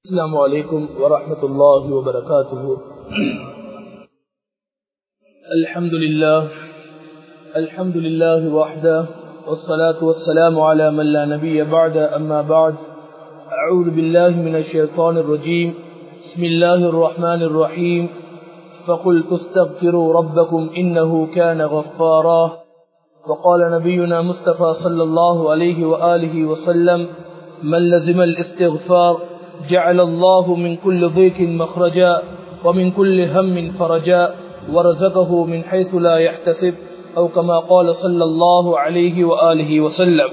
السلام عليكم ورحمة الله وبركاته الحمد لله الحمد لله وحده والصلاة والسلام على من لا نبي بعد أما بعد أعوذ بالله من الشيطان الرجيم بسم الله الرحمن الرحيم فقلت استغفروا ربكم إنه كان غفارا وقال نبينا مصطفى صلى الله عليه وآله وسلم من لزم الاستغفار جعل الله من كل ضيق مخرجا ومن كل هم فرجا ورزقه من حيث لا يحتسب أو كما قال صلى الله عليه وآله وسلم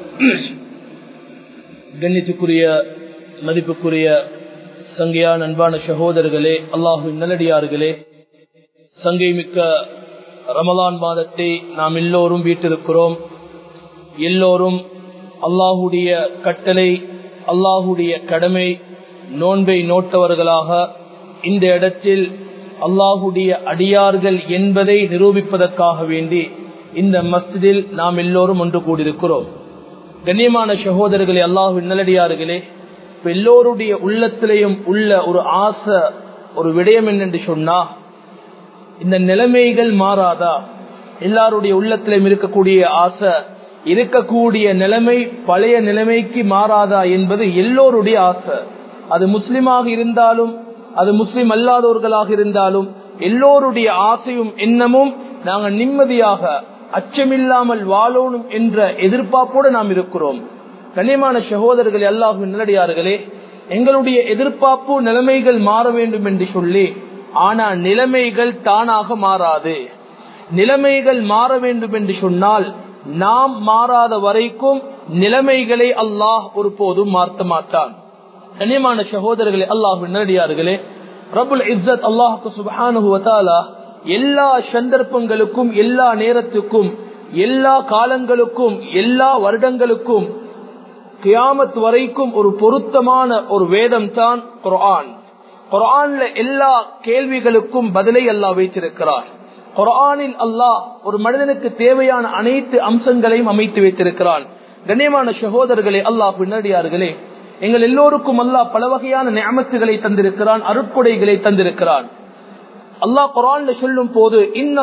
கண்ணித்துக்குரிய மதிப்புக்குரிய சங்கையான அன்பான சகோதரர்களே அல்லாஹுவின் நல்லடியார்களே சங்கை மிக்க ரமலான் மாதத்தை நாம் எல்லோரும் வீட்டிருக்கிறோம் எல்லோரும் அல்லாஹுடைய கட்டளை அல்லாஹுடைய கடமை நோன்பை நோட்டவர்களாக இந்த இடத்தில் அல்லாஹுடைய அடியார்கள் என்பதை நிரூபிப்பதற்காக வேண்டி இந்த மஸ்ஜிதில் நாம் எல்லோரும் ஒன்று கூடியிருக்கிறோம் கண்ணியமான சகோதரர்களே அல்லாஹு நல்லடியார்களே இப்ப எல்லோருடைய உள்ளத்திலையும் உள்ள ஒரு ஆசை ஒரு விடயம் என்னென்று சொன்னா இந்த நிலைமைகள் மாறாதா எல்லாருடைய உள்ளத்திலும் இருக்கக்கூடிய ஆசை இருக்கக்கூடிய நிலைமை பழைய நிலைமைக்கு மாறாதா என்பது எல்லோருடைய ஆசை அது முஸ்லிமாக இருந்தாலும் அது முஸ்லிம் அல்லாதவர்களாக இருந்தாலும் எல்லோருடைய ஆசையும் எண்ணமும் நாங்கள் நிம்மதியாக அச்சமில்லாமல் வாழணும் என்ற எதிர்பார்ப்போடு நாம் இருக்கிறோம் கண்ணியமான சகோதரர்கள் அல்லாஹும் நல்லடியார்களே எங்களுடைய எதிர்பார்ப்பு நிலைமைகள் மாற வேண்டும் என்று சொல்லி ஆனா நிலைமைகள் தானாக மாறாது நிலைமைகள் மாற வேண்டும் என்று சொன்னால் நாம் மாறாத வரைக்கும் நிலைமைகளை அல்லாஹ் ஒருபோதும் மாற்ற மாட்டான் கண்ணியமான சகோதரர்களே அல்லாஹ் நேரடியார்களே ரபுல் இஸ்ஸத் அல்லாஹுக்கு சுபானுவத்தாலா எல்லா சந்தர்ப்பங்களுக்கும் எல்லா நேரத்துக்கும் எல்லா காலங்களுக்கும் எல்லா வருடங்களுக்கும் கியாமத் வரைக்கும் ஒரு பொருத்தமான ஒரு வேதம் தான் குரான் குரான்ல எல்லா கேள்விகளுக்கும் பதிலை அல்லாஹ் வைத்திருக்கிறார் குரானில் அல்லாஹ் ஒரு மனிதனுக்கு தேவையான அனைத்து அம்சங்களையும் அமைத்து வைத்திருக்கிறான் கண்ணியமான சகோதரர்களே அல்லாஹ் பின்னடியார்களே எங்கள் எல்லோருக்கும் அல்லாஹ் பல வகையான நியமத்துகளை தந்திருக்கிறான் அருட்கொடைகளை தந்திருக்கிறான் அல்லாஹ் குரான்ல சொல்லும் போது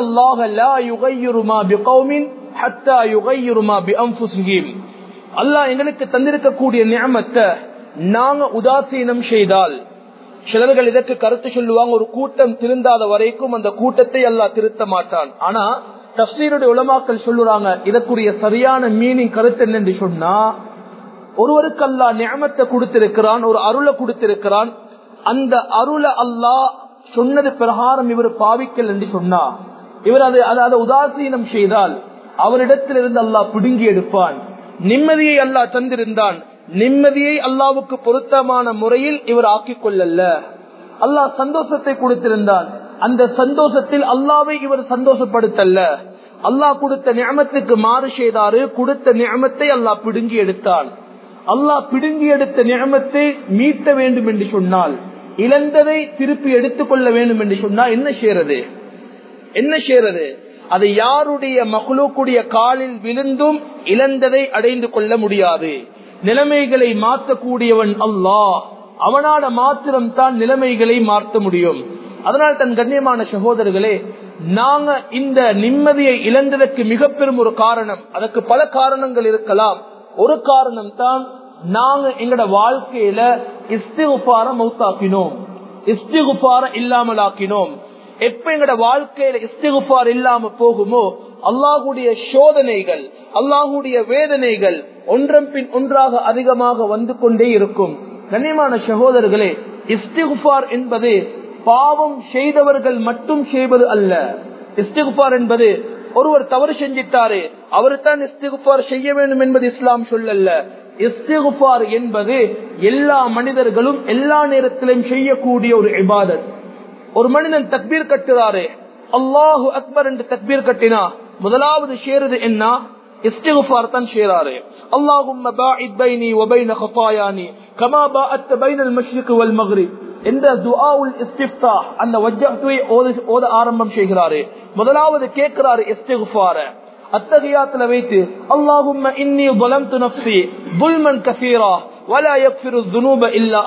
அல்லாஹ் எங்களுக்கு தந்திருக்கக்கூடிய நியமத்தை நாங்க உதாசீனம் செய்தால் சிலர்கள் இதற்கு கருத்து சொல்லுவாங்க ஒரு கூட்டம் திருந்தாத வரைக்கும் அந்த கூட்டத்தை எல்லாம் திருத்த மாட்டான் ஆனா தப்சீருடைய உலமாக்கள் சொல்லுறாங்க இதற்குரிய சரியான மீனிங் கருத்து என்னன்னு சொன்னா ஒருவருக்கு அல்லா நியமத்தை கொடுத்திருக்கிறான் ஒரு அருளை கொடுத்திருக்கிறான் அந்த அருளை அல்லாஹ் சொன்னது பிரகாரம் இவர் பாவிக்கல் என்று சொன்னா இவர் அதை அதாவது உதாசீனம் செய்தால் அவரிடத்திலிருந்து அல்லாஹ் பிடுங்கி எடுப்பான் நிம்மதியை அல்லாஹ் தந்திருந்தான் நிம்மதியை அல்லாவுக்கு பொருத்தமான முறையில் இவர் ஆக்கிக் கொள்ளல அல்லாஹ் சந்தோஷத்தை கொடுத்திருந்தான் அந்த சந்தோஷத்தில் அல்லாவை இவர் சந்தோஷப்படுத்தல்ல அல்லாஹ் கொடுத்த நியமத்துக்கு மாறு செய்தாரு கொடுத்த நியமத்தை அல்லாஹ் பிடுங்கி எடுத்தான் அல்லாஹ் பிடுங்கி எடுத்த நியமத்தை மீட்ட வேண்டும் என்று சொன்னால் இழந்ததை திருப்பி எடுத்துக்கொள்ள வேண்டும் என்று சொன்னால் என்ன செய்யறது என்ன செய்யறது அது யாருடைய மகளுக்குடைய காலில் விழுந்தும் இழந்ததை அடைந்து கொள்ள முடியாது நிலைமைகளை மாற்றக்கூடியவன் அல்லாஹ் அவனால மாத்திரம் தான் நிலைமைகளை மாற்ற முடியும் அதனால் தன் கண்ணியமான சகோதரர்களே நாங்க இந்த நிம்மதியை இழந்ததற்கு மிக பெரும் ஒரு காரணம் அதற்கு பல காரணங்கள் இருக்கலாம் ஒரு காரணம் தான் நாங்க எங்கட வாழ்க்கையில இஸ்திகுபார மௌத்தாக்கினோம் இஸ்திகுபார இல்லாமல் ஆக்கினோம் எப்ப எங்கட வாழ்க்கையில இஸ்திகுபார் இல்லாம போகுமோ அல்லாஹுடைய சோதனைகள் அல்லாஹுடைய வேதனைகள் ஒன்றன் பின் ஒன்றாக அதிகமாக வந்து கொண்டே இருக்கும் கண்ணியமான சகோதரர்களே இஸ்திகுபார் என்பது பாவம் செய்தவர்கள் மட்டும் செய்வது அல்ல இஸ்திகுபார் என்பது ஒருவர் தவறு செஞ்சிட்டாரு அவர் தான் இஸ்திகுபார் செய்ய வேண்டும் என்பது இஸ்லாம் சொல்லல்ல இஸ்திகுபார் என்பது எல்லா மனிதர்களும் எல்லா நேரத்திலும் செய்யக்கூடிய ஒரு இபாதத் ஒரு மனிதன் தக்பீர் கட்டுறாரு அல்லாஹு அக்பர் என்று தக்பீர் கட்டினா முதலாவது சேருது என்ன இஸ்திகுபார் தான் சேராரு அல்லாஹும் பைனி வபைன ஹபாயானி கமா பாஅத் பைனல் மஷ்ரிக் வல் மக்ரிப் என்ற துஆவுல் இஸ்திஃப்தா அந்த வஜ்ஜத்துவை ஓத ஆரம்பம் செய்கிறாரு முதலாவது கேட்கிறாரு இஸ்திகுபார அத்தகையாத்துல வைத்து அல்லாஹும்ம இன்னி ظلمت نفسي ظلما كثيرا ولا يغفر الذنوب الا انت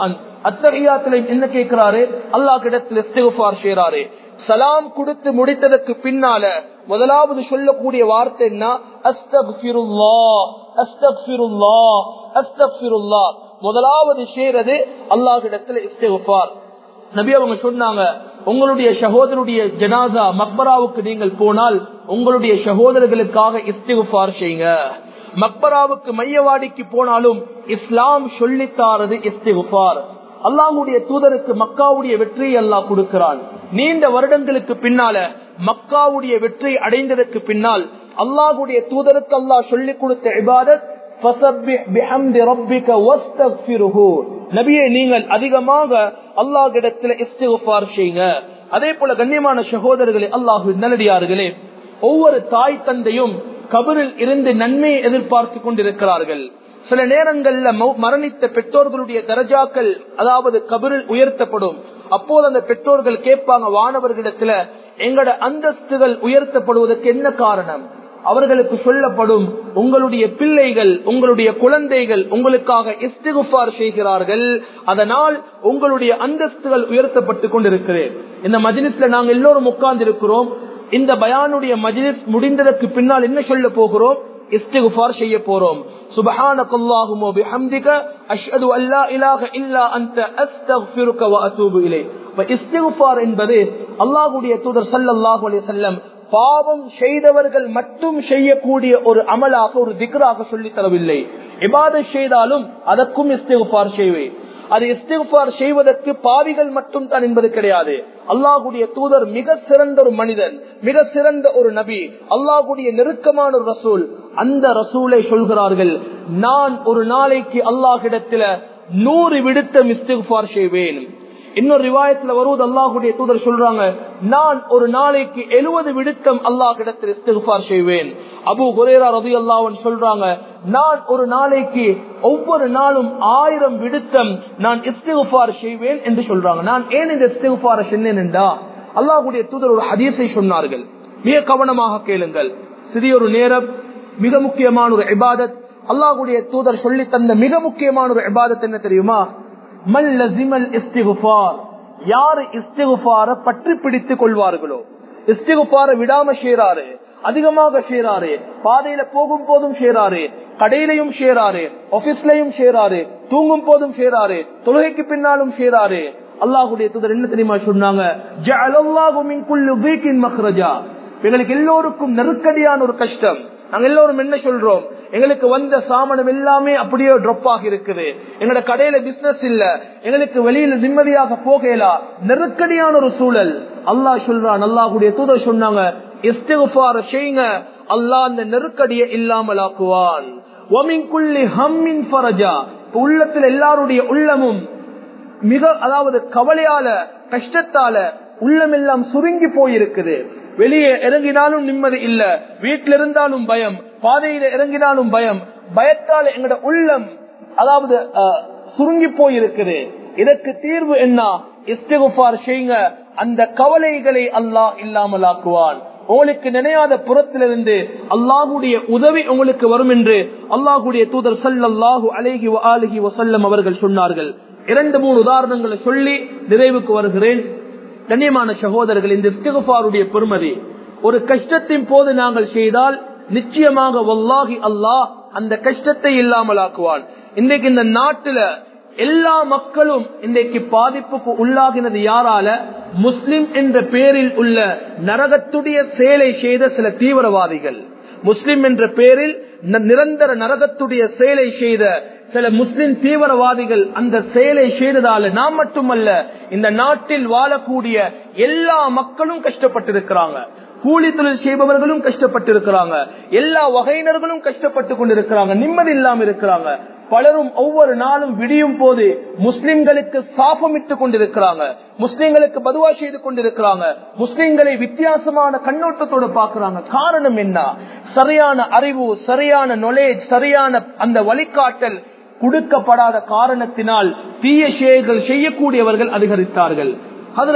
அத்தகையாத்துல என்ன கேட்கிறாரு அல்லாஹ் கிடத்துல இஸ்திகுஃபார் செய்யறாரு சலாம் கொடுத்து முடித்ததற்கு பின்னால முதலாவது சொல்லக்கூடிய வார்த்தை என்ன அஸ்தக்ஃபிருல்லா அஸ்தக்ஃபிருல்லா அஸ்தக்ஃபிருல்லா முதலாவது செய்யறது அல்லாஹ்விடத்துல இஸ்திகுஃபார் நபி அவங்க சொன்னாங்க உங்களுடைய சகோதரருடைய ஜனாதா மக்பராவுக்கு நீங்கள் போனால் உங்களுடைய சகோதரர்களுக்காக இஸ்திகுஃபார் செய்யுங்க மக்பராவுக்கு மையவாடிக்கு போனாலும் இஸ்லாம் சொல்லித்தாரது இஸ்திகுஃபார் அல்லாஹுடைய தூதருக்கு மக்காவுடைய வெற்றியை அல்லாஹ் கொடுக்கிறான் நீண்ட வருடங்களுக்கு பின்னால மக்காவுடைய வெற்றி அடைந்ததற்கு பின்னால் அல்லாஹுடைய தூதருக்கு அல்லாஹ் சொல்லிக் கொடுத்த இபாதத் நபியை நீங்கள் அதிகமாக அல்லாஹிடத்தில் இஸ்திகுஃபார் செய்யுங்க அதே போல கண்ணியமான சகோதரர்களே அல்லாஹு நல்லடியார்களே ஒவ்வொரு தாய் தந்தையும் கபரில் இருந்து நன்மையை எதிர்பார்த்து கொண்டிருக்கிறார்கள் சில நேரங்கள்ல மரணித்த பெற்றோர்களுடைய தரஜாக்கள் அதாவது கபரில் உயர்த்தப்படும் அப்போது அந்த பெற்றோர்கள் கேட்பாங்க வானவர்களிடத்துல எங்கட அந்தஸ்துகள் உயர்த்தப்படுவதற்கு என்ன காரணம் அவர்களுக்கு சொல்லப்படும் உங்களுடைய பிள்ளைகள் உங்களுடைய குழந்தைகள் உங்களுக்காக இஸ்திகுஃபார் செய்கிறார்கள் அதனால் உங்களுடைய அந்தஸ்துகள் உயர்த்தப்பட்டு கொண்டிருக்கிறேன் இந்த மஜிலிஸ்ல நாங்கள் எல்லோரும் உட்கார்ந்து இருக்கிறோம் இந்த பயானுடைய மஜிலிஸ் முடிந்ததற்கு பின்னால் என்ன சொல்ல போகிறோம் இஸ்திகுஃபார் செய்ய போறோம் சுபஹானக அல்லாஹும்ம பிஹம்திக அஷ்ஹது அல்லா இலாஹ இல்லா அன்த அஸ்தக்ஃபிருக வ அத்தூபு இலைக் இப்ப இஸ்திகுஃபார் என்பது அல்லாஹ்வுடைய தூதர் ஸல்லல்லாஹு அலைஹி வஸல்லம் பாவம் செய்தவர்கள் மட்டும் செய்யக்கூடிய ஒரு அமலாக ஒரு திக்ராக சொல்லி தரவில்லை இபாதத் செய்தாலும் அதற்கும் இஸ்திகுஃபார் செய்வேன் அது இஸ்திகுஃபார் செய்வதற்கு பாவிகள் மட்டும் தான் என்பது கிடையாது அல்லாஹுடைய தூதர் மிக சிறந்த ஒரு மனிதன் மிக சிறந்த ஒரு நபி அல்லாஹுடைய நெருக்கமான ஒரு ரசூல் அந்த ரசூலை சொல்கிறார்கள் நான் ஒரு நாளைக்கு அல்லாஹிடத்துல நூறு விடுத்த இஸ்திகுஃபார் செய்வேன் இன்னொரு ரிவாயத்துல வருவது அல்லாஹுடைய தூதர் சொல்றாங்க நான் ஒரு நாளைக்கு எழுபது விடுத்தம் அல்லாஹிடத்தில் இஸ்திகுஃபார் செய்வேன் அபு குரேரா ரதி அல்லாவன் சொல்றாங்க நான் ஒரு நாளைக்கு ஒவ்வொரு நாளும் ஆயிரம் விடுத்தம் நான் இஸ்திகுஃபார் செய்வேன் என்று சொல்றாங்க நான் ஏன் இந்த இஸ்திகுஃபார சொன்னேன் என்றா அல்லாஹுடைய தூதர் ஒரு ஹதீஸை சொன்னார்கள் மிக கவனமாக கேளுங்கள் சிறியொரு நேரம் மிக முக்கியமான ஒரு இபாதத் அல்லாஹுடைய தூதர் சொல்லி தந்த மிக முக்கியமான ஒரு இபாதத் என்ன தெரியுமா யாரு இஸ்திகுபார பற்றி பிடித்துக் கொள்வார்களோ இஸ்திகுபார விடாம சேராரு அதிகமாக சேராரு பாதையில போகும் போதும் சேராரு கடையிலையும் சேராரு ஆபீஸ்லயும் சேராரு தூங்கும் போதும் சேராரு தொழுகைக்கு பின்னாலும் சேராரு அல்லாஹுடைய தூதர் என்ன தெரியுமா சொன்னாங்க எங்களுக்கு எல்லோருக்கும் நெருக்கடியான ஒரு கஷ்டம் நாங்க எல்லோரும் என்ன சொல்றோம் எங்களுக்கு வந்த சாமனம் எல்லாமே அப்படியே ட்ராப் ஆகி இருக்குது எங்களோட கடையில பிசினஸ் இல்ல எங்களுக்கு வெளியில நிம்மதியாக போகலா நெருக்கடியான ஒரு சூழல் அல்லாஹ் சொல்றான் அல்லாஹுடைய தூதர் சொன்னாங்க இஸ்திகுஃபார செய்யுங்க அல்லாஹ் அந்த நெருக்கடியை இல்லாமல் ஆக்குவான் உள்ளத்தில் எல்லாருடைய உள்ளமும் மிக அதாவது கவலையால கஷ்டத்தால உள்ளம் எல்லாம் சுருங்கி போயிருக்குது வெளியே இறங்கினாலும் நிம்மதி இல்ல வீட்டில இருந்தாலும் பயம் பாதையில இறங்கினாலும் பயம் பயத்தால் எங்கட உள்ளம் அதாவது சுருங்கி போயிருக்குது இதற்கு தீர்வு என்ன இஸ்திகுஃபார் செய்யுங்க அந்த கவலைகளை அல்லாஹ் இல்லாமல் ஆக்குவான் உங்களுக்கு நினையாத புறத்திலிருந்து அல்லாஹுடைய உதவி உங்களுக்கு வரும் என்று அல்லாஹுடைய தூதர் சல்லாஹூ அலேஹி அலிஹி வசல்லம் அவர்கள் சொன்னார்கள் இரண்டு மூணு உதாரணங்களை சொல்லி நிறைவுக்கு வருகிறேன் கண்ணியமான சகோதரர்கள் இந்த இஸ்திகுஃபாருடைய பெருமதி ஒரு கஷ்டத்தின் போது நாங்கள் செய்தால் நிச்சயமாக வல்லாஹி அல்லாஹ் அந்த கஷ்டத்தை இல்லாமல் ஆக்குவான் இன்றைக்கு இந்த நாட்டுல எல்லா மக்களும் இன்றைக்கு பாதிப்புக்கு உள்ளாகினது யாரால முஸ்லிம் என்ற பெயரில் உள்ள நரகத்துடைய செயலை செய்த சில தீவிரவாதிகள் முஸ்லிம் என்ற பெயரில் நிரந்தர நரகத்துடைய செயலை செய்த சில முஸ்லிம் தீவிரவாதிகள் அந்த செயலை செய்ததால நாம் மட்டுமல்ல இந்த நாட்டில் வாழக்கூடிய எல்லா மக்களும் கஷ்டப்பட்டிருக்கிறாங்க கூலி தொழில் செய்பவர்களும் கஷ்டப்பட்டிருக்கிறாங்க எல்லா வகையினர்களும் கஷ்டப்பட்டு கொண்டிருக்கிறாங்க நிம்மதி இல்லாம இருக்கிறாங்க பலரும் ஒவ்வொரு நாளும் விடியும் போது முஸ்லிம்களுக்கு சாபமிட்டு கொண்டிருக்கிறாங்க முஸ்லிம்களுக்கு பதுவா செய்து கொண்டிருக்கிறாங்க முஸ்லிம்களை வித்தியாசமான கண்ணோட்டத்தோடு பாக்குறாங்க காரணம் என்ன சரியான அறிவு சரியான நொலேஜ் சரியான அந்த வழிகாட்டல் கொடுக்கப்படாத காரணத்தினால் தீய செயல்கள் செய்யக்கூடியவர்கள் அதிகரித்தார்கள் அதுல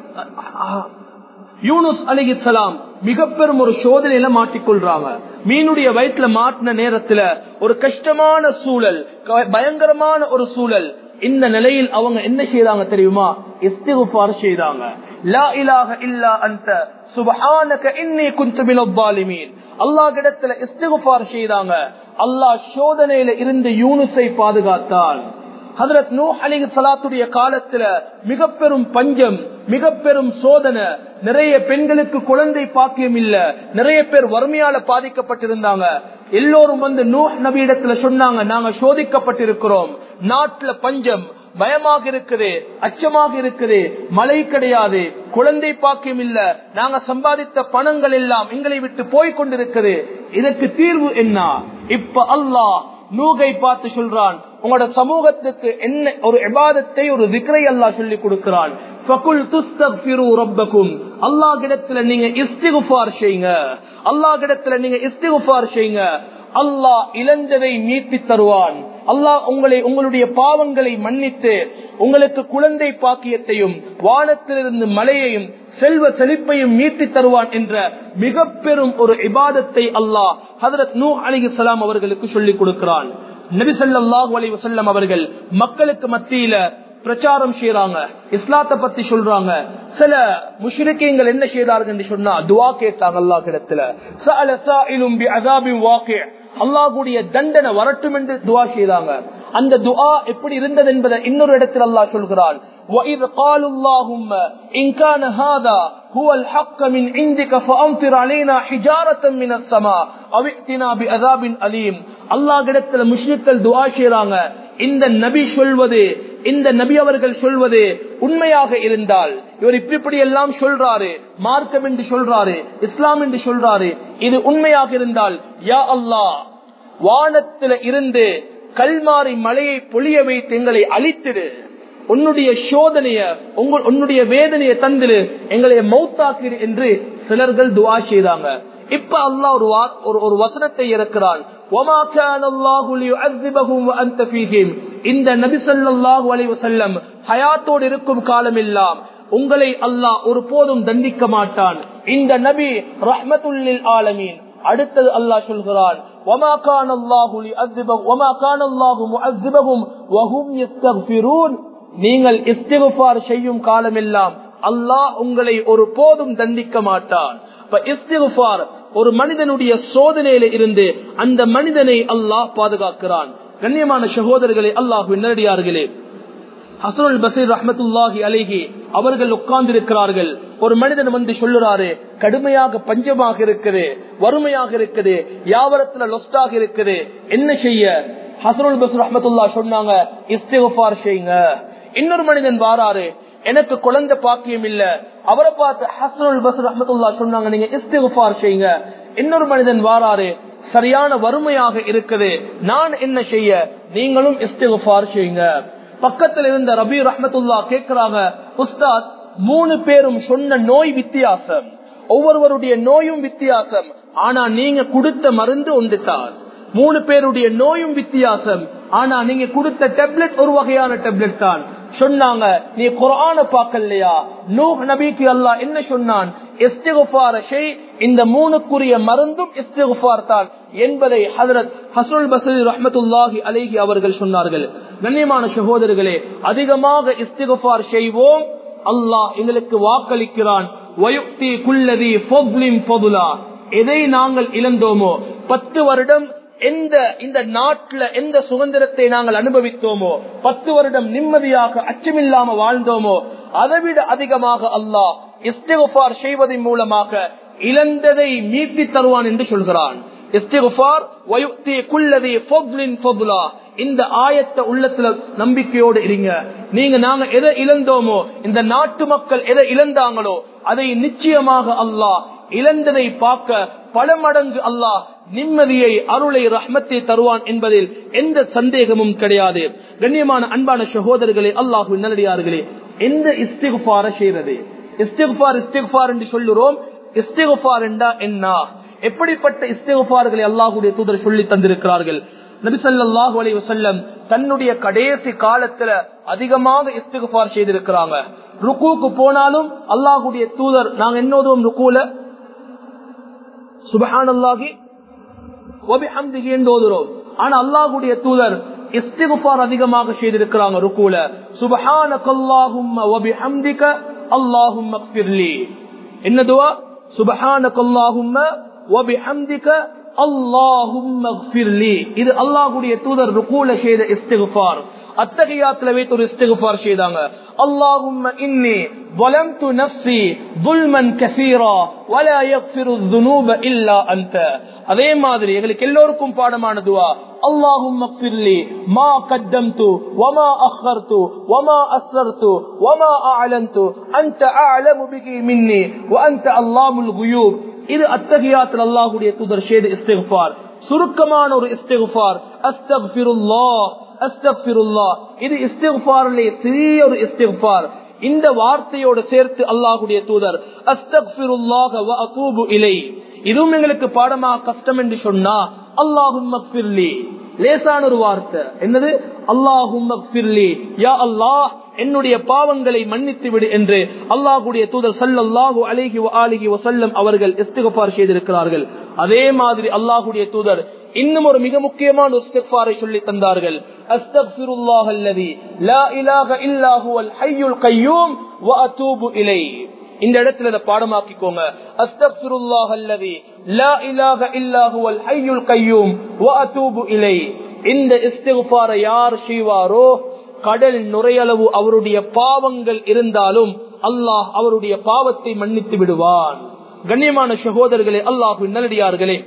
யூனுஸ் அலிகிசலாம் மிக பெரும் ஒரு சோதனையில மாட்டிக்கொள்றாங்க மீனுடைய வயிற்றுல மாட்டின நேரத்துல ஒரு கஷ்டமான சூழல் பயங்கரமான ஒரு சூழல் இந்த நிலையில் அவங்க என்ன செய்தாங்க தெரியுமா இஸ்திகுபார் செய்தாங்க லா இலாஹ இல்லா அன்த சுபஹானக இன்னி குன்து மினல் ஸாலிமீன் அல்லாஹ் இடத்துல இஸ்திகுபார் செய்தாங்க அல்லாஹ் சோதனையில இருந்து யூனுஸை பாதுகாத்தான் ஹதரத் நூ அலி சலாத்துடைய காலத்துல மிக பெரும் பஞ்சம் மிக பெரும் சோதனை நிறைய பெண்களுக்கு குழந்தை பாக்கியம் இல்ல நிறைய பேர் வறுமையால பாதிக்கப்பட்டிருந்தாங்க எல்லோரும் வந்து நூ நபி இடத்துல சொன்னாங்க நாங்க சோதிக்கப்பட்டிருக்கிறோம் நாட்டுல பஞ்சம் பயமாக இருக்குது அச்சமாக இருக்குது மழை கிடையாது குழந்தை பாக்கியம் இல்ல நாங்க சம்பாதித்த பணங்கள் எல்லாம் எங்களை விட்டு போய் கொண்டிருக்குது இதற்கு தீர்வு என்ன இப்ப அல்லாஹ் நூகை பார்த்து சொல்றான் உங்களோட சமூகத்துக்கு என்ன ஒரு எபாதத்தை ஒரு விக்ரை அல்லா சொல்லி கொடுக்கிறான் அல்லாஹிடத்துல நீங்க இஸ்திகுபார் செய்யுங்க அல்லாஹிடத்துல நீங்க இஸ்திகுபார் செய்யுங்க அல்லாஹ் இழந்ததை மீட்டி தருவான் அல்லாஹ் உங்களை உங்களுடைய பாவங்களை மன்னித்து உங்களுக்கு குழந்தை பாக்கியத்தையும் வானத்திலிருந்து மலையையும் செல்வ செழிப்பையும் மீட்டி தருவான் என்ற மிக பெரும் ஒரு இபாதத்தை அல்லாஹ் ஹதரத் நூ அலிசலாம் அவர்களுக்கு சொல்லிக் கொடுக்கிறான் நபிசல்லாஹு அலி வசல்லம் அவர்கள் மக்களுக்கு மத்தியில பிரச்சாரம் செய்யறாங்க இஸ்லாத்தை பத்தி சொல்றாங்க சில முஷ்ரிக்கீங்கள் என்ன செய்தார்கள் என்று சொன்னா துவா கேட்டாங்க அல்லா கிடத்துல அல்லாஹுடைய தண்டனை வரட்டும் என்று துவா செய்தாங்க அந்த துஆ எப்படி இருந்தது என்பதை இன்னொரு இடத்தில் அல்லாஹ் சொல்கிறான் وَإِذْ قَالُوا اللَّهُمَّ إِنْ كَانَ هَذَا هُوَ الْحَقَّ مِنْ عِنْدِكَ فَأَمْطِرْ عَلَيْنَا حِجَارَةً مِنَ السَّمَاءِ أَوْ ائْتِنَا بِعَذَابٍ أَلِيمٍ அல்லாஹ்விடத்தில் முஷ்ரிக்கள் துஆ செய்றாங்க இந்த நபி சொல்வது இந்த நபி அவர்கள் சொல்வது உண்மையாக இருந்தால் இவர் இப்படி இப்படி எல்லாம் சொல்றாரு மார்க்கம் என்று சொல்றாரு இஸ்லாம் என்று சொல்றாரு இது உண்மையாக இருந்தால் யா அல்லாஹ் வானத்தில இருந்து கல்மாரி மலையை பொழிய வைத்து எங்களை அழித்திடு உன்னுடைய சோதனைய உங்கள் உன்னுடைய வேதனையை தந்திரு எங்களை மௌத்தாக்கிடு என்று சிலர்கள் துவா செய்தாங்க இப்ப அல்லாஹ் ஒரு வா- ஒரு ஒரு வசனத்தை இறக்கிறான் وَمَا كَانَ اللَّهُ لِيُعَذِّبَهُمْ وَأَنْتَ فِيهِمْ இந்த நபி ஸல்லல்லாஹு அலைஹி வஸல்லம் ஹயாத்தோடு இருக்கும் காலமெல்லாம் உங்களை அல்லாஹ் ஒருபோதும் தண்டிக்க மாட்டான் இந்த நபி ரஹ்மத்துல்லில் ஆலமீன் அடுத்தது அல்லாஹ் சொல்கிறான் وَمَا كَانَ اللَّهُ لِيُعَذِّبَهُمْ وَمَا كَانَ اللَّهُ مُعَذِّبَهُمْ وَهُمْ يَسْتَغْفِرُونَ நீங்கள் இஸ்திகுபார் செய்யும் காலமெல்லாம் அல்லாஹ் உங்களை ஒரு போதும் தண்டிக்க மாட்டான் இப்ப இஸ்திகுபார் ஒரு மனிதனுடைய சோதனையில இருந்து அந்த மனிதனை அல்லாஹ் பாதுகாக்கிறான் கண்ணியமான சகோதரர்களே அல்லாஹ் நேரடியார்களே ஹசனுல் பசீர் ரஹமத்துல்லாஹி அலைஹி அவர்கள் உட்கார்ந்திருக்கிறார்கள் ஒரு மனிதன் வந்து சொல்லுறாரு கடுமையாக பஞ்சமாக இருக்குது வறுமையாக இருக்குது வியாபாரத்துல லொஸ்டாக இருக்குது என்ன செய்ய ஹசனுல் பசீர் ரஹமத்துல்லா சொன்னாங்க இஸ்திகுபார் செய்யுங்க இன்னொரு மனிதன் வாராரு எனக்கு குழந்தை பாக்கியம் இல்ல அவரை பார்த்து ஹசனுல் பசீர் ரஹமத்துல்லா சொன்னாங்க நீங்க இஸ்திகுபார் செய்யுங்க இன்னொரு மனிதன் வாராரு சரியான வறுமையாக இருக்குது நான் என்ன செய்ய நீங்களும் இஸ்திகுபார் செய்யுங்க பக்கத்துல இருந்த ரபி ரஹமத்துல்லா கேக்குறாங்க உஸ்தாத் மூணு பேரும் சொன்ன நோய் வித்தியாசம் ஒவ்வொருவருடைய நோயும் வித்தியாசம் ஆனா நீங்க கொடுத்த மருந்து ஒன்றுதான் மூணு பேருடைய நோயும் வித்தியாசம் ஆனா நீங்க கொடுத்த டெப்லெட் ஒரு வகையான டெப்லெட் தான் சொன்னாங்க நீ குரான பார்க்கலையா நூஹ் நபிக்கு அல்லாஹ் என்ன சொன்னான் இஸ்திகுஃபார ஷெய் இந்த மூணுக்குரிய மருந்தும் இஸ்திகுஃபார் தான் என்பதை ஹதரத் ஹசுல் பசீர் ரஹமத்துல்லாஹி அலைஹி அவர்கள் சொன்னார்கள் கண்ணியமான சகோதரர்களே அதிகமாக இஸ்திகுஃபார் செய்வோம் அல்லாஹ் எங்களுக்கு வாக்களிக்கிறான் வயுக்தி குல்லதி ஃபொப்லின் ஃபொபுலா எதை நாங்கள் இழந்தோமோ பத்து வருடம் எந்த இந்த நாட்டுல எந்த சுதந்திரத்தை நாங்கள் அனுபவித்தோமோ பத்து வருடம் நிம்மதியாக அச்சமில்லாம வாழ்ந்தோமோ அதைவிட அதிகமாக அல்லாஹ் இஸ்திகுஃபார் செய்வதன் மூலமாக இழந்ததை மீட்டி தருவான் என்று சொல்கிறான் இஸ்திகுஃபார் வயுக்தி குல்லதி ஃபொப்லின் ஃபொபுலா இந்த ஆயத்த உள்ளத்துல நம்பிக்கையோடு இருங்க நீங்க நாங்க எதை இழந்தோமோ இந்த நாட்டு மக்கள் எதை இழந்தாங்களோ அதை நிச்சயமாக அல்லாஹ் இழந்ததை பார்க்க பல மடங்கு அல்லாஹ் நிம்மதியை அருளை ரஹ்மத்தை தருவான் என்பதில் எந்த சந்தேகமும் கிடையாது கண்ணியமான அன்பான சகோதரர்களே அல்லாஹு நல்லடியார்களே எந்த இஸ்திகுபார செய்யறது இஸ்திகுபார் இஸ்திகுபார் என்று சொல்லுறோம் இஸ்திகுபார் என்றா என்ன எப்படிப்பட்ட இஸ்திகுபார்களை அல்லாஹுடைய தூதர் சொல்லி தந்திருக்கிறார்கள் நபிசல்லாஹு அலி வசல்லம் தன்னுடைய கடைசி காலத்துல அதிகமாக இஸ்திகுபார் செய்திருக்கிறாங்க ருக்குக்கு போனாலும் அல்லாஹுடைய தூதர் நாங்க என்னோதுவோம் ருக்குல சுபஹான் அல்லாஹி என்று ஓதுறோம் ஆனா அல்லாஹுடைய தூதர் இஸ்திகுபார் அதிகமாக செய்திருக்கிறாங்க ருக்கூல சுபஹானகல்லாஹும்ம வபிஹம்திக அல்லாஹும்ம ஃபிர்லி என்ன துவா சுபஹானகல்லாஹும்ம வபிஹம்திக அல்லாஹும்ம ஃபிர்லி இது அல்லாஹ்வுடைய தூதர் ருக்கூல செய்த இஸ்திகுபார் அத்தகையாத்துல வைத்து ஒரு இஸ்திகுபார் செய்தாங்க அல்லாஹும்ம இன்னி ظلمت نفسي ظلما كثيرا ولا يغفر الذنوب الا انت அதே மாதிரி எங்களுக்கு எல்லோருக்கும் பாடமான துவா اللهم اغفر لي ما قدمت وما اخرت وما اسررت وما اعلنت انت اعلم به مني وانت علام الغيوب இது அத்தகையாத்தில் அல்லாஹ்வுடைய தூதர் செய்த இஸ்திக்ஃபார் சுருக்கமான ஒரு இஸ்திக்ஃபார் அஸ்தக்ஃபிருல்லாஹ் அஸ்தக்ஃபிருல்லாஹ் இது இஸ்திக்ஃபாரிலே சிறிய ஒரு இஸ்திக்ஃபார் இந்த வார்த்தையோடு சேர்த்து அல்லாஹ்வுடைய தூதர் அஸ்தக்ஃபிருல்லாஹ வ அதூபு இலை இதுவும் எங்களுக்கு பாடமாக கஷ்டம் என்று சொன்னா அல்லாஹும் மக்ஃபிர்லி லேசான ஒரு வார்த்தை என்னது அல்லாஹும் மக்ஃபிர்லி யா அல்லாஹ் என்னுடைய பாவங்களை மன்னித்து விடு என்று அல்லாஹுடைய தூதர் சல்லல்லாஹு அலைஹி வ ஆலிஹி வஸல்லம் அவர்கள் இஸ்திக்ஃபார் செய்திருக்கிறார்கள் அதே மாதிரி அல்லாஹுடைய தூதர் இன்னும் ஒரு மிக முக்கியமான இஸ்திக்ஃபாரை சொல்லி தந்தார்கள் அஸ்தக்ஃபிருல்லாஹ் அல்லதி லா இலாஹ இல்லா ஹுவல் ஹய்யுல் கய்யூம் வ அதூபு இலைஹி இந்த இடத்துல இதை பாடமாக்கிக்கோங்க அஸ்தக்ஃபிருல்லாஹ் அல்லதி லா இலாஹ இல்லா ஹுவல் ஹய்யுல் கய்யூம் வ அதூபு இலைஹி இந்த இஸ்திக்ஃபாரை யார் செய்வாரோ கடல் நுரையளவு அவருடைய பாவங்கள் இருந்தாலும் அல்லாஹ் அவருடைய பாவத்தை மன்னித்து விடுவான் கண்ணியமான சகோதரர்களே அல்லாஹு நல்லடியார்களே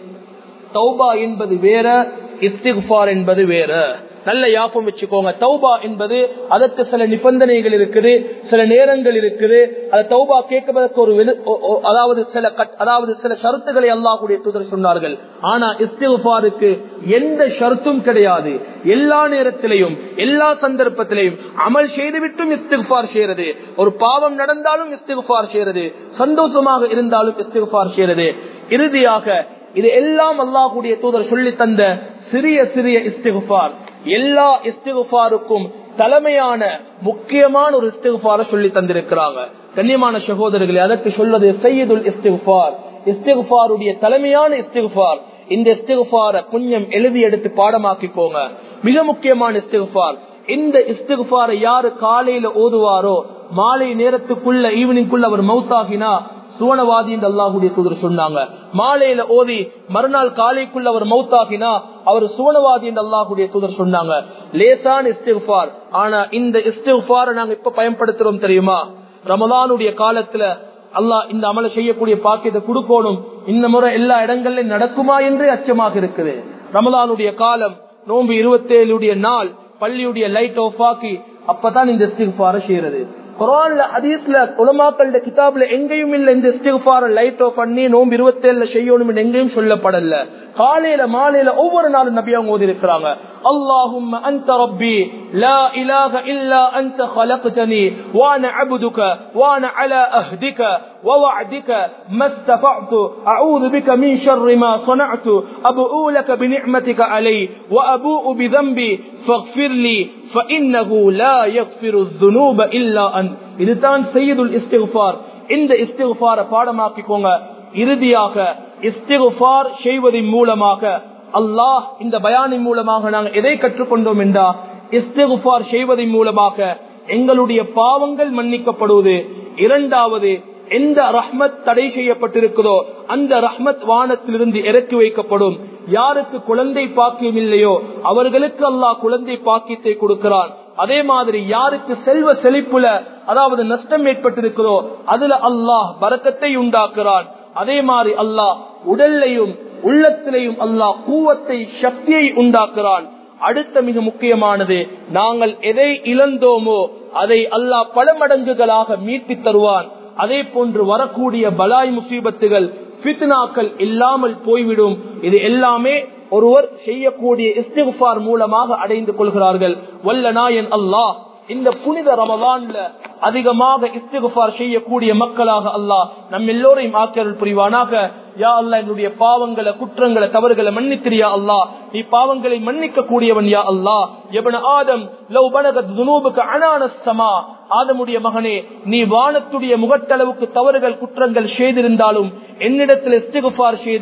தௌபா என்பது வேற இஸ்திக்ஃபார் என்பது வேற நல்ல யாபம் வச்சுக்கோங்க தௌபா என்பது அதற்கு சில நிபந்தனைகள் இருக்குது சில நேரங்கள் இருக்குது அது தௌபா கேட்பதற்கு ஒரு அதாவது சில அதாவது சில ஷருத்துகளை அல்லாஹுடைய தூதர் சொன்னார்கள் ஆனா இஸ்திஃபாருக்கு எந்த ஷருத்தும் கிடையாது எல்லா நேரத்திலையும் எல்லா சந்தர்ப்பத்திலையும் அமல் செய்துவிட்டும் இஸ்திஃபார் செய்யறது ஒரு பாவம் நடந்தாலும் இஸ்திஃபார் செய்யறது சந்தோஷமாக இருந்தாலும் இஸ்திஃபார் செய்யறது இறுதியாக இது எல்லாம் அல்லாஹுடைய தூதர் சொல்லி தந்த சிறிய சிறிய இஸ்திகுபார் எல்லா இஸ்திகுபாருக்கும் தலைமையான முக்கியமான ஒரு இஸ்திகுபார சொல்லி தந்திருக்கிறாங்க கண்ணியமான சகோதரர்களே அதற்கு சொல்வது சையதுல் இஸ்திகுபார் இஸ்திகுபாருடைய தலைமையான இஸ்திகுபார் இந்த இஸ்திகுபார கொஞ்சம் எழுதி எடுத்து பாடமாக்கிக்கோங்க மிக முக்கியமான இஸ்திகுபார் இந்த இஸ்திகுபாரை யாரு காலையில ஓதுவாரோ மாலை நேரத்துக்குள்ள ஈவினிங்குள்ள அவர் மவுத்தாகினா சுவனவாதி என்று அல்லாஹுடைய தூதர் சொன்னாங்க மாலையில ஓதி மறுநாள் காலைக்குள்ள அவர் மௌத்தாகினா அவர் சுவனவாதி என்று அல்லாஹுடைய தூதர் சொன்னாங்க லேசான இஸ்திஃபார் ஆனா இந்த இஸ்திஃபார நாங்க இப்ப பயன்படுத்துறோம் தெரியுமா ரமலானுடைய காலத்துல அல்லாஹ் இந்த அமலை செய்யக்கூடிய பாக்கியத்தை கொடுக்கணும் இந்த முறை எல்லா இடங்கள்லயும் நடக்குமா என்று அச்சமாக இருக்குது ரமலானுடைய காலம் நோன்பு இருபத்தி ஏழுடைய நாள் பள்ளியுடைய லைட் ஆஃப் ஆக்கி அப்பதான் இந்த இஸ்திஃபார செய்யறது குரான்ல ஹதீஸ்ல உலமாக்கள கிதாப்ல எங்கேயும் இல்ல இந்த இஸ்திஃபார லைட் ஆஃப் பண்ணி நோம்பு இருபத்தி ஏழுல செய்யணும் எங்கேயும் சொல்லப்படல காலையில மாலையில ஒவ்வொரு நாளும் நபி அவங்க ஓதி இருக்கிறாங்க اللهم انت ربي لا اله الا انت خلقتني وانا عبدك وانا على اهدك ووعدك ما استطعت اعوذ بك من شر ما صنعت ابوء لك بنعمتك علي وابوء بذنبي فاغفر لي فانه لا يغفر الذنوب الا انت இதுதான் செய்யுதுல் இஸ்திஃபார் இந்த இஸ்திஃபார பாடமாக்கிக்கோங்க இறுதியாக இஸ்திஃபார் செய்வதன் மூலமாக அல்லாஹ் இந்த பயானின் மூலமாக நாங்கள் எதை கற்றுக்கொண்டோம் என்றா இஸ்திஃபார் செய்வதன் மூலமாக எங்களுடைய பாவங்கள் மன்னிக்கப்படுவது இரண்டாவது எந்த ரஹ்மத் தடை செய்யப்பட்டிருக்கிறதோ அந்த ரஹ்மத் வானத்திலிருந்து இறக்கி வைக்கப்படும் யாருக்கு குழந்தை பாக்கியம் இல்லையோ அவர்களுக்கு அல்லாஹ் குழந்தை பாக்கியத்தை கொடுக்கிறான் அதே மாதிரி யாருக்கு செல்வ செழிப்புல அதாவது நஷ்டம் ஏற்பட்டிருக்கிறோ அதுல அல்லாஹ் பறக்கத்தை உண்டாக்குறான் அதே மாதிரி அல்லாஹ் உடல்லையும் உள்ளத்திலையும் அல்லாஹ் கூவத்தை சக்தியை உண்டாக்குறான் அடுத்த மிக முக்கியமானது நாங்கள் எதை இழந்தோமோ அதை அல்லாஹ் பல மடங்குகளாக மீட்டி தருவான் அதே போன்று வரக்கூடிய பலாய் முசீபத்துகள் பித்னாக்கள் இல்லாமல் போய்விடும் இது எல்லாமே ஒருவர் செய்யக்கூடிய இஸ்திஃபார் மூலமாக அடைந்து கொள்கிறார்கள் வல்ல நாயன் அல்லாஹ் இந்த புனித ரமலான்ல அதிகமாக இஸ்திகுபார் செய்யக்கூடிய மக்களாக அல்லாஹ் நம் எல்லோரையும் ஆக்கியருள் புரிவானாக யா அல்லா என்னுடைய பாவங்களை குற்றங்களை தவறுகளை மன்னித்திரியா அல்லாஹ் நீ பாவங்களை மன்னிக்க கூடியவன் யா அல்லாஹ் எவன ஆதம் லவ் பனகத் துனூபுக்கு அனானஸ்தமா ஆதமுடைய மகனே நீ வானத்துடைய முகட்டளவுக்கு தவறுகள் குற்றங்கள் செய்திருந்தாலும் என்னிடத்தில் இஸ்திகுபார் செய்தால்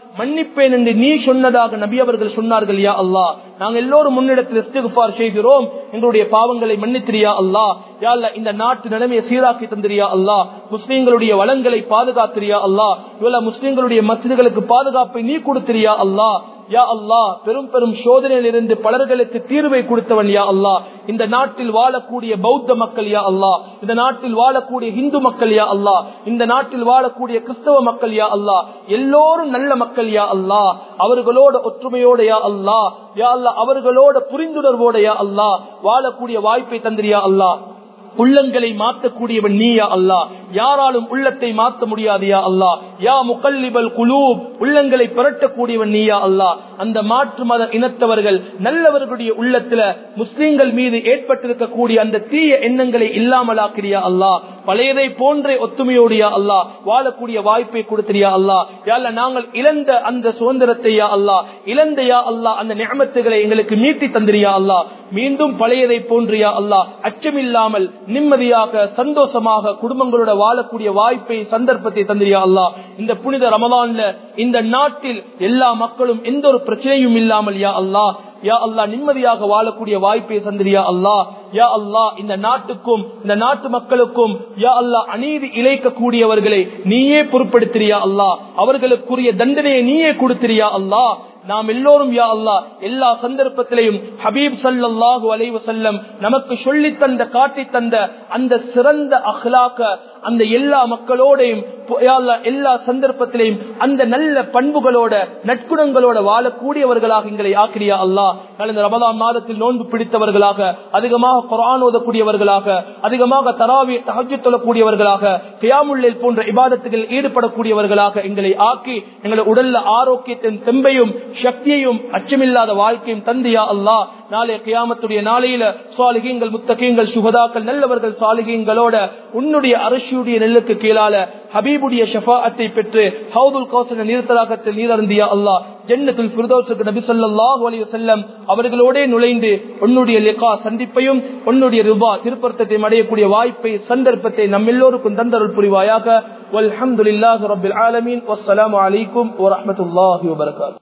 மன்னிப்பேன் என்று நீ சொன்னதாக நபி அவர்கள் சொன்னார்கள் யா அல்லாஹ் நாங்கள் எல்லோரும் முன்னிடத்தில் இஸ்திகுபார் செய்கிறோம் எங்களுடைய பாவங்களை மன்னித்திரியா அல்லாஹ் யா அல்லாஹ் இந்த நாட்டு நிலைமையை சீராக்கி தந்திரியா அல்லாஹ் முஸ்லீம்களுடைய வளங்களை பாதுகாத்திரியா அல்லாஹ் இவ்வளவு முஸ்லீம்களுடைய மசிதிகளுக்கு பாதுகாப்பை நீ கொடுத்திரியா அல்லாஹ் யா அல்லாஹ் பெரும் பெரும் சோதனையில் இருந்து பலர்களுக்கு தீர்வை கொடுத்தவன் யா அல்லாஹ் இந்த நாட்டில் வாழக்கூடிய பௌத்த மக்கள் யா அல்லாஹ் இந்த நாட்டில் வாழக்கூடிய இந்து மக்கள் யா அல்லாஹ் இந்த நாட்டில் வாழக்கூடிய கிறிஸ்தவ மக்கள் யா அல்லாஹ் எல்லோரும் நல்ல மக்கள் யா அல்லாஹ் அவர்களோட ஒற்றுமையோட யா அல்லாஹ் யா அல்லாஹ் அவர்களோட புரிந்துணர்வோட யா அல்லாஹ் வாழக்கூடிய வாய்ப்பை தந்திரியா அல்லாஹ் உள்ளங்களை மாற்றக்கூடியவன் நீயா அல்லா யாராலும் உள்ளத்தை மாற்ற முடியாதியா அல்லா யா முகல்லிபல் குலூப் உள்ளங்களை புரட்டக்கூடியவன் நீயா அல்லா அந்த மாற்று மத இனத்தவர்கள் நல்லவர்களுடைய உள்ளத்துல முஸ்லிம்கள் மீது ஏற்பட்டிருக்கக்கூடிய அந்த தீய எண்ணங்களை இல்லாமலாக்கிறியா அல்லா பழையதை போன்றே ஒத்துமையோடியா அல்லா வாழக்கூடிய வாய்ப்பை கொடுத்திரியா அல்லா யால நாங்கள் இழந்த அந்த சுதந்திரத்தையா அல்லா இழந்தையா அல்லா அந்த நியமத்துகளை எங்களுக்கு மீட்டி தந்திரியா அல்லா மீண்டும் பழையதை போன்றியா அல்லா அச்சமில்லாமல் நிம்மதியாக சந்தோஷமாக குடும்பங்களோட வாழக்கூடிய வாய்ப்பை சந்தர்ப்பத்தை தந்திரியா அல்லா இந்த புனித ரமலான்ல இந்த நாட்டில் எல்லா மக்களும் எந்த ஒரு பிரச்சனையும் இல்லாமல் யா அல்லா யா அல்லா நிம்மதியாக வாழக்கூடிய வாய்ப்பை சந்திரியா அல்லா யா அல்லா இந்த நாட்டுக்கும் இந்த நாட்டு மக்களுக்கும் யா அல்லா அநீதி இழைக்கக்கூடியவர்களை நீயே பொறுப்படுத்திரியா அல்லா அவர்களுக்குரிய தண்டனையை நீயே கொடுத்திரியா அல்லா நாம் எல்லோரும் யா அல்லா எல்லா சந்தர்ப்பத்திலையும் ஹபீப் சல்லாஹு அலைவ செல்லம் நமக்கு சொல்லி தந்த காட்டி தந்த அந்த சிறந்த அஹ்லாக்க அந்த எல்லா மக்களோடையும் எல்லா சந்தர்ப்பத்திலையும் அந்த நல்ல பண்புகளோட நட்குணங்களோட வாழக்கூடியவர்களாக எங்களை ஆக்கிரியா அல்லா கடந்த ரமதான் மாதத்தில் நோன்பு பிடித்தவர்களாக அதிகமாக குரான் ஓதக்கூடியவர்களாக அதிகமாக தராவி தகஜு தொழக்கூடியவர்களாக கியாமுல்லில் போன்ற இபாதத்துகள் ஈடுபடக்கூடியவர்களாக எங்களை ஆக்கி எங்களை உடல்ல ஆரோக்கியத்தின் தெம்பையும் சக்தியையும் அச்சமில்லாத வாழ்க்கையும் தந்தியா அல்லா நாளைய கியாமத்துடைய நாளையில சாலிகங்கள் முத்தகங்கள் சுகதாக்கள் நல்லவர்கள் சாலிகங்களோட உன்னுடைய அரசியுடைய நெல்லுக்கு கீழால ஹபீபுடைய ஷஃபாத்தை பெற்று ஹவுதுல் கௌசன நீர்த்தலாகத்தில் நீரந்தியா அல்லா ஜன்னத்துல் ஃபிர்தௌஸுக்கு நபி ஸல்லல்லாஹு அலைஹி வஸல்லம் அவர்களோடே நுழைந்து உன்னுடைய லிகா சந்திப்பையும் உன்னுடைய ரிபா திருப்பர்த்தத்தை அடையக்கூடிய வாய்ப்பை சந்தர்ப்பத்தை நம் எல்லோருக்கும் தந்தருள் புரிவாயாக வல்ஹம்துலில்லாஹி ரப்பில் ஆலமீன் வஸ்ஸலாமு அலைக்கும் வரஹ்மத்துல்லாஹி வபரகாத்துஹு